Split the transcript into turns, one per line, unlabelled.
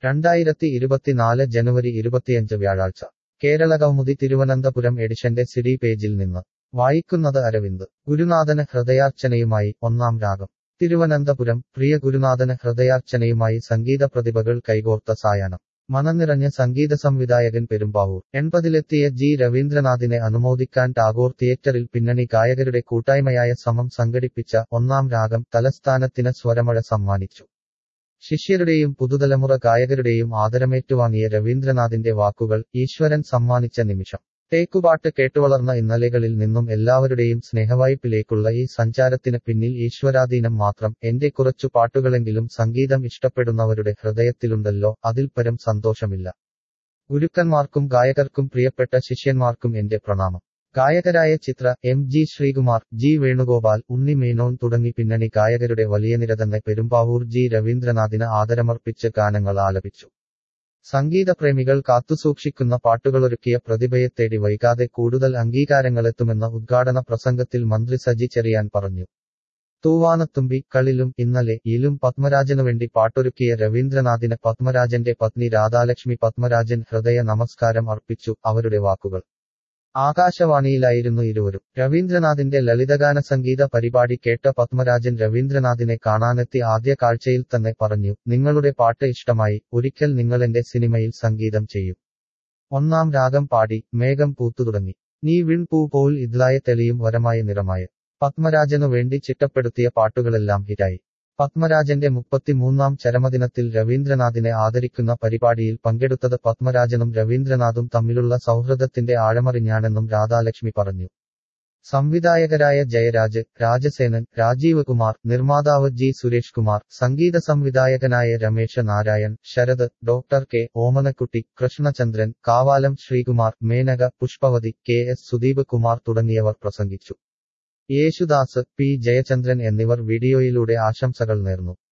രണ്ടായിരത്തി ഇരുപത്തിനാല് ജനുവരി ഇരുപത്തിയഞ്ച് വ്യാഴാഴ്ച കേരളകൗമുദി തിരുവനന്തപുരം എഡിഷന്റെ സിഡി പേജിൽ നിന്ന് വായിക്കുന്നത് അരവിന്ദ് ഗുരുനാഥന് ഹൃദയാർച്ചനയുമായി ഒന്നാം രാഗം തിരുവനന്തപുരം പ്രിയ ഗുരുനാഥന് ഹൃദയാർച്ചനയുമായി സംഗീത പ്രതിഭകൾ കൈകോർത്ത സായാഹ്നം മനംനിറഞ്ഞ സംഗീത സംവിധായകൻ പെരുമ്പാവൂർ എൺപതിലെത്തിയ ജി രവീന്ദ്രനാഥിനെ അനുമോദിക്കാൻ ടാഗോർ തിയേറ്ററിൽ പിന്നണി ഗായകരുടെ കൂട്ടായ്മയായ സമം സംഘടിപ്പിച്ച ഒന്നാം രാഗം തലസ്ഥാനത്തിന് സ്വരമഴ സമ്മാനിച്ചു ശിഷ്യരുടെയും പുതുതലമുറ ഗായകരുടെയും ആദരമേറ്റുവാങ്ങിയ രവീന്ദ്രനാഥിന്റെ വാക്കുകൾ ഈശ്വരൻ സമ്മാനിച്ച നിമിഷം തേക്കുപാട്ട് കേട്ടുവളർന്ന ഇന്നലെകളിൽ നിന്നും എല്ലാവരുടെയും സ്നേഹവായ്പിലേക്കുള്ള ഈ സഞ്ചാരത്തിന് പിന്നിൽ ഈശ്വരാധീനം മാത്രം എന്റെ കുറച്ചു പാട്ടുകളെങ്കിലും സംഗീതം ഇഷ്ടപ്പെടുന്നവരുടെ ഹൃദയത്തിലുണ്ടല്ലോ അതിൽ പരം സന്തോഷമില്ല ഗുരുക്കന്മാർക്കും ഗായകർക്കും പ്രിയപ്പെട്ട ശിഷ്യന്മാർക്കും എന്റെ പ്രണാമം ഗായകരായ Chithra M G Sreekumar G Venugopal Unni Menon തുടങ്ങി പിന്നണി ഗായകരുടെ വലിയ നിര തന്നെ പെരുമ്പാവൂർ ജി രവീന്ദ്രനാഥിന് ആദരമർപ്പിച്ച് ഗാനങ്ങൾ ആലപിച്ചു സംഗീതപ്രേമികൾ കാത്തുസൂക്ഷിക്കുന്ന പാട്ടുകളൊരുക്കിയ പ്രതിഭയെ തേടി വൈകാതെ കൂടുതൽ അംഗീകാരങ്ങളെത്തുമെന്ന ഉദ്ഘാടന പ്രസംഗത്തിൽ മന്ത്രി സജി ചെറിയാൻ പറഞ്ഞു തൂവാനത്തുമ്പി കളിലും ഇന്നലെ ഇലും പത്മരാജനുവേണ്ടി പാട്ടൊരുക്കിയ രവീന്ദ്രനാഥിന് പത്മരാജന്റെ പത്നി രാധാലക്ഷ്മി പത്മരാജൻ ഹൃദയ നമസ്കാരം അർപ്പിച്ചു അവരുടെ വാക്കുകൾ ആകാശവാണിയിലായിരുന്നു ഇരുവരും രവീന്ദ്രനാഥിന്റെ ലളിതഗാന സംഗീത പരിപാടി കേട്ട പത്മരാജൻ രവീന്ദ്രനാഥിനെ കാണാനെത്തി ആദ്യ കാഴ്ചയിൽ തന്നെ പറഞ്ഞു നിങ്ങളുടെ പാട്ട് ഇഷ്ടമായി ഒരിക്കൽ നിങ്ങളെന്റെ സിനിമയിൽ സംഗീതം ചെയ്യും ഒന്നാം രാഗം പാടി മേഘം പൂത്തു തുടങ്ങി നീ വിൺ പൂ പോൽ ഇതിലായ തെളിയും വരമായ നിറമായ പത്മരാജനു വേണ്ടി ചിട്ടപ്പെടുത്തിയ പാട്ടുകളെല്ലാം ഹിറ്റായി പത്മരാജന്റെ മുപ്പത്തിമൂന്നാം ചരമദിനത്തിൽ രവീന്ദ്രനാഥിനെ ആദരിക്കുന്ന പരിപാടിയിൽ പങ്കെടുത്തത് പത്മരാജനും രവീന്ദ്രനാഥും തമ്മിലുള്ള സൗഹൃദത്തിന്റെ ആഴമറിഞ്ഞാണെന്നും രാധാലക്ഷ്മി പറഞ്ഞു സംവിധായകരായ ജയരാജ് രാജസേനൻ രാജീവ് കുമാർ നിർമ്മാതാവ് ജി സുരേഷ് കുമാർ സംഗീത സംവിധായകനായ Ramesh Narayan Sharath doctor K Omanakutty Krishnachandran Kavalam Sreekumar Menaka Pushpavathy K S Sudeep Kumar തുടങ്ങിയവർ പ്രസംഗിച്ചു യേശുദാസ് പി ജയചന്ദ്രൻ എന്നിവർ വീഡിയോയിലൂടെ ആശംസകൾ നേർന്നു